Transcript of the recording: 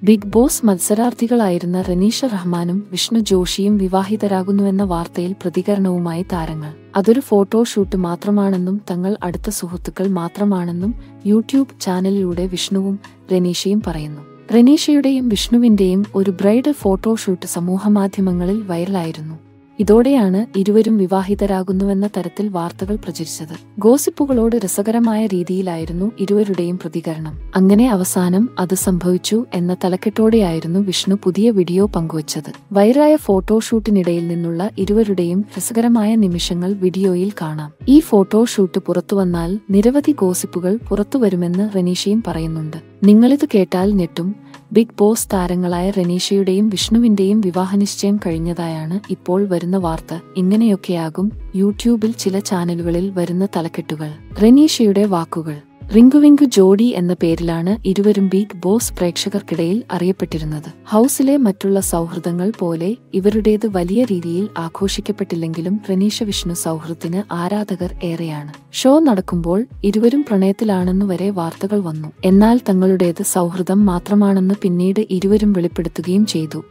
big boss മത്സരാർത്ഥികളായിരുന്ന Ranisha റഹ്മാനും വിഷ്ണു ജോഷിയും വിവാഹിതരാകുന്നുവെന്ന വാർത്തയിൽ പ്രതികരണവുമായി താരങ്ങൾ അതൊരു ഫോട്ടോഷൂട്ട് മാത്രമാണെന്നും തങ്ങൾ അടുത്ത സുഹൃത്തുക്കൾ മാത്രമാണെന്നും യൂട്യൂബ് ചാനലിലൂടെ വിഷ്ണുവും റനീഷയും പറയുന്നു റനീഷയുടെയും വിഷ്ണുവിന്റെയും ഒരു ബ്രൈഡൽ ഫോട്ടോഷൂട്ട് സമൂഹമാധ്യമങ്ങളിൽ വൈറലായിരുന്നു ഇതോടെയാണ് ഇരുവരും വിവാഹിതരാകുന്നുവെന്ന തരത്തിൽ വാർത്തകൾ പ്രചരിച്ചത് ഗോസിപ്പുകളോട് രസകരമായ രീതിയിലായിരുന്നു ഇരുവരുടെയും പ്രതികരണം അങ്ങനെ അവസാനം അത് സംഭവിച്ചു എന്ന തലക്കെട്ടോടെയായിരുന്നു വിഷ്ണു പുതിയ വീഡിയോ പങ്കുവച്ചത് വൈറലായ ഫോട്ടോഷൂട്ടിനിടയിൽ നിന്നുള്ള ഇരുവരുടെയും രസകരമായ നിമിഷങ്ങൾ വീഡിയോയിൽ കാണാം ഈ ഫോട്ടോഷൂട്ട് പുറത്തുവന്നാൽ നിരവധി ഗോസിപ്പുകൾ പുറത്തുവരുമെന്ന് റനീഷയും പറയുന്നുണ്ട് നിങ്ങളിത് കേട്ടാൽ ഞെട്ടും ബിഗ് ബോസ് താരങ്ങളായ റനീഷയുടെയും വിഷ്ണുവിന്റെയും വിവാഹനിശ്ചയം കഴിഞ്ഞതായാണ് ഇപ്പോൾ വരുന്ന വാർത്ത ഇങ്ങനെയൊക്കെയാകും യൂട്യൂബിൽ ചില ചാനലുകളിൽ വരുന്ന തലക്കെട്ടുകൾ റനീഷയുടെ വാക്കുകൾ റിങ്കുവിങ്കു ജോഡി എന്ന പേരിലാണ് ഇരുവരും ബിഗ് ബോസ് പ്രേക്ഷകർക്കിടയിൽ അറിയപ്പെട്ടിരുന്നത് ഹൌസിലെ മറ്റുള്ള സൗഹൃദങ്ങൾ പോലെ ഇവരുടേത് വലിയ രീതിയിൽ ആഘോഷിക്കപ്പെട്ടില്ലെങ്കിലും റനീഷ വിഷ്ണു സൗഹൃദത്തിന് ആരാധകർ ഏറെയാണ് ഷോ നടക്കുമ്പോൾ ഇരുവരും പ്രണയത്തിലാണെന്നു വരെ വാർത്തകൾ വന്നു എന്നാൽ തങ്ങളുടേത് സൗഹൃദം മാത്രമാണെന്ന് പിന്നീട് ഇരുവരും വെളിപ്പെടുത്തുകയും ചെയ്തു